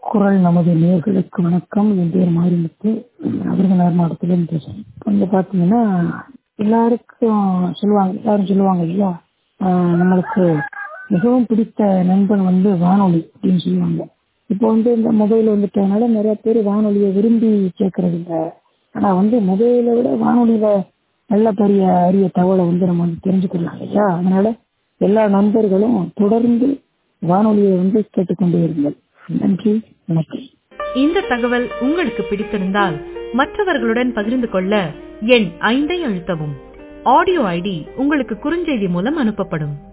குரல் நமது நேர்களுக்கு வணக்கம் என் பேர் மாரிமுத்து விருதுநகர் மாவட்டத்திலிருந்து பேசுகிறேன் இப்போ வந்து பார்த்தீங்கன்னா எல்லாருக்கும் சொல்லுவாங்க எல்லாரும் சொல்லுவாங்க இல்லையா ஆஹ் நம்மளுக்கு மிகவும் பிடித்த நண்பன் வந்து வானொலி அப்படின்னு சொல்லுவாங்க இப்போ வந்து இந்த மொபைல் வந்துட்டதுனால நிறைய பேர் வானொலியை விரும்பி கேட்கறது இல்லை ஆனால் வந்து மொபைலை விட வானொலியில நல்ல பெரிய அரிய தகவலை வந்து நம்ம வந்து தெரிஞ்சுக்கலாம் இல்லையா அதனால எல்லா நண்பர்களும் தொடர்ந்து வானொலியை வந்து கேட்டுக்கொண்டே இருங்கள் நன்றி வணக்கம் இந்த தகவல் உங்களுக்கு பிடித்திருந்தால் மற்றவர்களுடன் பகிர்ந்து கொள்ள எண் ஐந்தை அழுத்தவும் ஆடியோ ஐடி உங்களுக்கு குறுஞ்செய்தி மூலம் அனுப்பப்படும்